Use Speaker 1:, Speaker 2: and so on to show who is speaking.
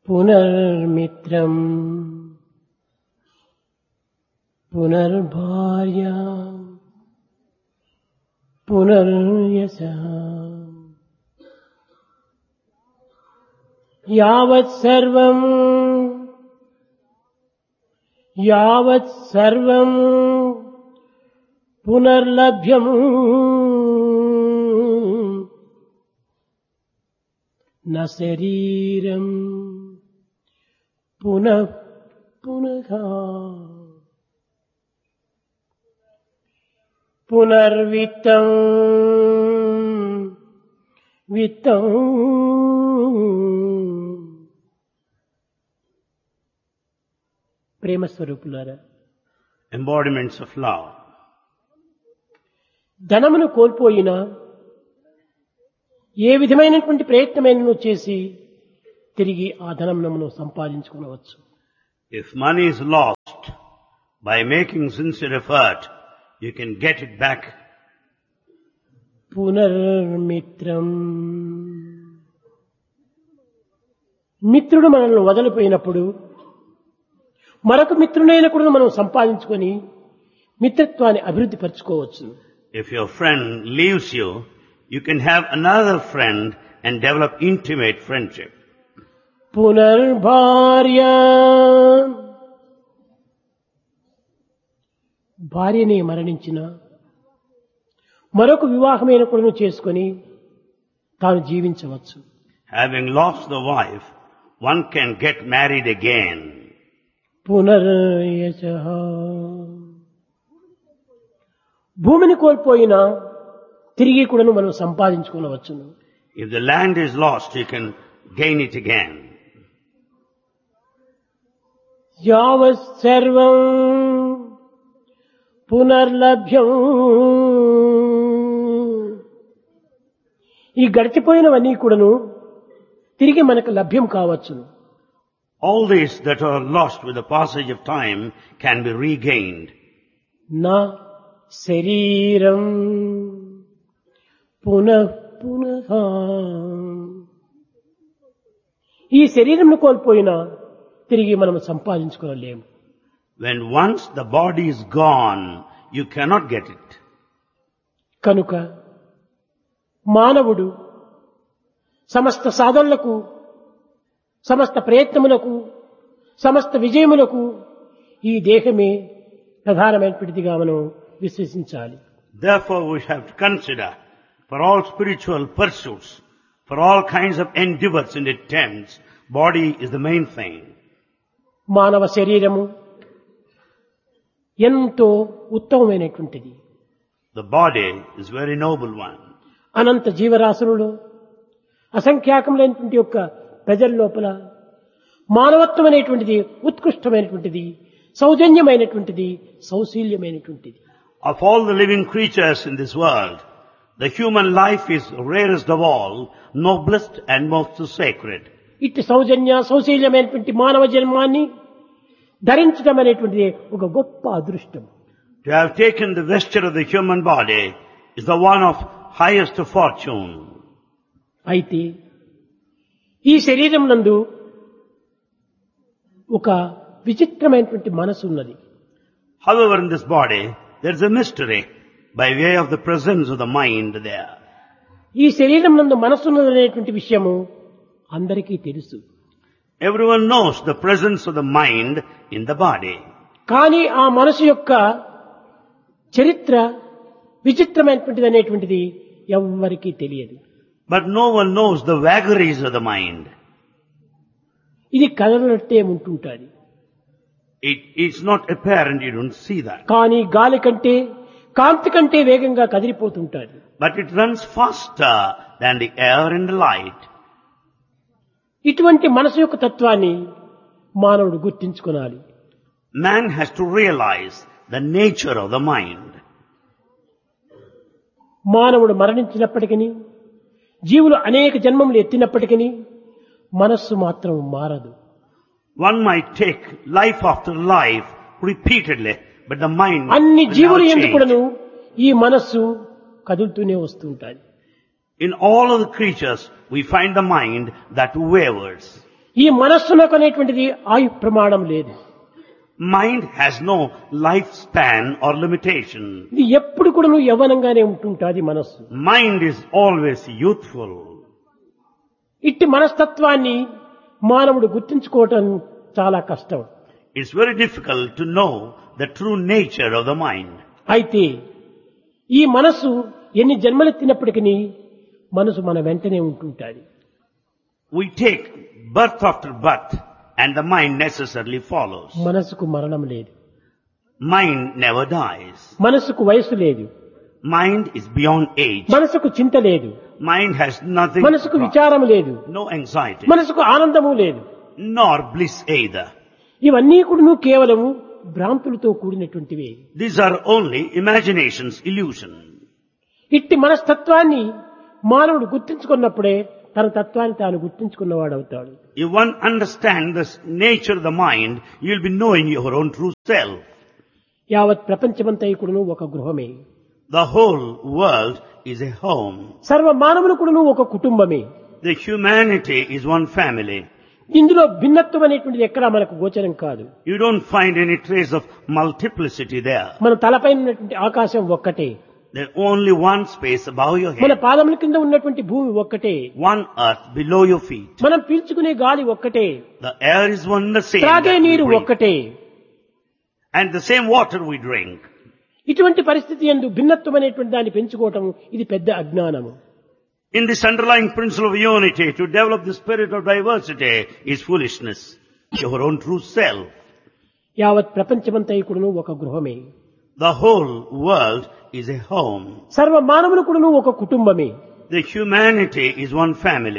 Speaker 1: పునర్మిత్రం పునర్భార్య పునర్యశ యావత్ సర్వం యావత్ సర్వం పునర్లభ్యం న శరీరం పునః పునః పునర్విత్తం విత్తం ప్రేమ స్వరూపులారా
Speaker 2: embodiments of love.
Speaker 1: ధనమును కోల్పోయినా ఏ విధమైనటువంటి ప్రయత్నమైనను చేసి తిరిగి ఆ ధనమును సంపాదించుకునవచ్చు
Speaker 2: If money is lost, by making sincere effort, you can get it back.
Speaker 1: పునర్మిత్రం మిత్రుడు మనల్ని వదిలిపోయినప్పుడు మరొక మిత్రునైనా కూడా మనం సంపాదించుకొని మిత్రత్వాన్ని అభివృద్ధి పరచుకోవచ్చు
Speaker 2: If your friend leaves you, you can have another friend and develop intimate friendship.
Speaker 1: పునర్భార్య భార్యని మరణించిన మరొక వివాహమైన కూడా చేసుకొని తాను జీవించవచ్చు
Speaker 2: Having lost the wife, one can get married again.
Speaker 1: పునర్యశ భూమిని కోల్పోయినా తిరిగి కూడాను మనం సంపాదించుకునవచ్చును
Speaker 2: If the land is lost, you can gain it again.
Speaker 1: యావత్ సర్వం పునర్లభ్యం ఈ గడిచిపోయినవన్నీ కూడాను తిరిగి మనకు లభ్యం కావచ్చును
Speaker 2: All these that are lost with the passage of time can be regained.
Speaker 1: నా శరీరం పునః పునః ఈ శరీరంను కోల్పోయినా తిరిగి మనం సంపాదించుకోలేము
Speaker 2: When once the body is gone, you cannot get it.
Speaker 1: కనుక మానవుడు సమస్త సాధనలకు సమస్త ప్రయత్నములకు సమస్త విజయములకు ఈ దేహమే ప్రధానమైనటువంటిదిగా మనం విశ్వసించాలి
Speaker 2: Therefore we have to consider for all spiritual pursuits, for all kinds of endeavors and attempts, body is the main thing.
Speaker 1: మానవ శరీరము ఎంతో ఉత్తమమైనటువంటిది
Speaker 2: The body is a very noble one.
Speaker 1: అనంత జీవరాశులలో అసంఖ్యాకములైనటువంటి యొక్క ప్రజల లోపల మానవత్వం అనేటువంటిది ఉత్కృష్టమైనటువంటిది సౌజన్యమైనటువంటిది సౌశీల్యమైనటువంటిది
Speaker 2: Of all the living creatures in this world, the human life is rarest of all, noblest and most sacred.
Speaker 1: ఇట్టి సౌజన్య సౌశీల్యమైనటువంటి మానవ జన్మాన్ని ధరించడం అనేటువంటిది ఒక గొప్ప అదృష్టం
Speaker 2: To have taken the vesture of the human body is the one of highest fortune.
Speaker 1: అయితే ఈ శరీరం నందు ఒక విచిత్రమైనటువంటి మనసు ఉన్నది
Speaker 2: However, in this body, there is a mystery by way of the presence of the mind there.
Speaker 1: ఈ శరీరం నందు మనసు ఉన్నదనేటువంటి విషయము అందరికీ తెలుసు
Speaker 2: Everyone knows the presence of the mind in the body.
Speaker 1: కానీ ఆ మనసు యొక్క చరిత్ర విచిత్రమైనటువంటిది అనేటువంటిది ఎవ్వరికీ తెలియదు
Speaker 2: But no one knows the vagaries of the mind.
Speaker 1: ఇది కదలనట్టే ఉంటుంటుంది
Speaker 2: It, it's not apparent, you don't see that.
Speaker 1: కానీ గాలి కంటే కాంతి కంటే వేగంగా కదిలిపోతుంటాది
Speaker 2: But it runs faster than the air and the light.
Speaker 1: ఇటువంటి మనసు యొక్క తత్వాన్ని మానవుడు గుర్తించుకోవాలి
Speaker 2: Man has to realize the nature of the mind.
Speaker 1: మానవుడు మరణించినప్పటికీ జీవులు అనేక జన్మములు ఎత్తినప్పటికీ మనస్సు మాత్రం మారదు
Speaker 2: One might take life after life repeatedly, but the mind
Speaker 1: అన్ని
Speaker 2: will
Speaker 1: జీవులు
Speaker 2: never
Speaker 1: ఎందుకు
Speaker 2: change.
Speaker 1: కూడాను ఈ మనస్సు కదులుతూనే వస్తుంటాది
Speaker 2: In all of the creatures, we find the mind that wavers.
Speaker 1: ఈ మనస్సునకు అనేటువంటిది ఆయు ప్రమాణం లేదు
Speaker 2: Mind has no lifespan or limitation.
Speaker 1: ఇది ఎప్పుడు కూడా నువ్వు యవ్వనంగానే ఉంటుంటాది మనస్సు
Speaker 2: Mind is always youthful.
Speaker 1: ఇట్టి మనస్తత్వాన్ని మానవుడు గుర్తించుకోవటం చాలా కష్టం
Speaker 2: It's very difficult to know the true nature of the mind.
Speaker 1: అయితే ఈ మనస్సు ఎన్ని జన్మలెత్తినప్పటికీ మనసు మన వెంటనే ఉంటుంటాది
Speaker 2: We take birth after birth and the mind necessarily follows.
Speaker 1: మనసుకు మరణం లేదు
Speaker 2: Mind never dies.
Speaker 1: మనసుకు వయసు లేదు
Speaker 2: Mind is beyond age.
Speaker 1: మనసుకు చింత లేదు
Speaker 2: Mind has nothing,
Speaker 1: మనసుకు విచారం లేదు
Speaker 2: no anxiety,
Speaker 1: మనసుకు ఆనందము లేదు
Speaker 2: nor bliss either.
Speaker 1: ఇవన్నీ కూడా కేవలము భ్రాంతులతో కూడినటువంటివే
Speaker 2: These are only imaginations, illusion.
Speaker 1: ఇట్టి మనస్తత్వాన్ని మానవుడు గుర్తించుకున్నప్పుడే తన తత్వాన్ని తాను గుర్తించుకున్నవాడు అవుతాడు
Speaker 2: If one understands the nature of the mind, you'll be knowing your own true self.
Speaker 1: యావత్ ప్రపంచమంతా కూడాను ఒక గృహమే
Speaker 2: The whole world is a home.
Speaker 1: సర్వ మానవులు కూడాను ఒక కుటుంబమే
Speaker 2: The humanity is one family.
Speaker 1: ఇందులో భిన్నత్వం అనేటువంటిది ఎక్కడా మనకు గోచరం కాదు
Speaker 2: You don't find any trace of multiplicity there.
Speaker 1: మన తలపైన ఉన్నటువంటి ఆకాశం ఒక్కటే
Speaker 2: There's only one space above your
Speaker 1: మన
Speaker 2: head,
Speaker 1: పాదముల కింద ఉన్నటువంటి భూమి ఒక్కటే
Speaker 2: one earth below your feet.
Speaker 1: మనం పీల్చుకునే గాలి ఒక్కటే
Speaker 2: The air is one the same.
Speaker 1: త్రాగే
Speaker 2: that we
Speaker 1: నీరు
Speaker 2: breathe.
Speaker 1: ఒక్కటే
Speaker 2: And the same water we drink.
Speaker 1: ఇటువంటి పరిస్థితి ఎందు భిన్నత్వం అనేటువంటి దాన్ని పెంచుకోవటం ఇది పెద్ద అజ్ఞానము
Speaker 2: In this underlying principle of unity, to develop the spirit of diversity is foolishness. Your own true self.
Speaker 1: యావత్ ప్రపంచమంతా కూడాను ఒక గృహమే
Speaker 2: The whole world is a home.
Speaker 1: సర్వ మానవులు కూడాను ఒక కుటుంబమే
Speaker 2: The humanity is one family.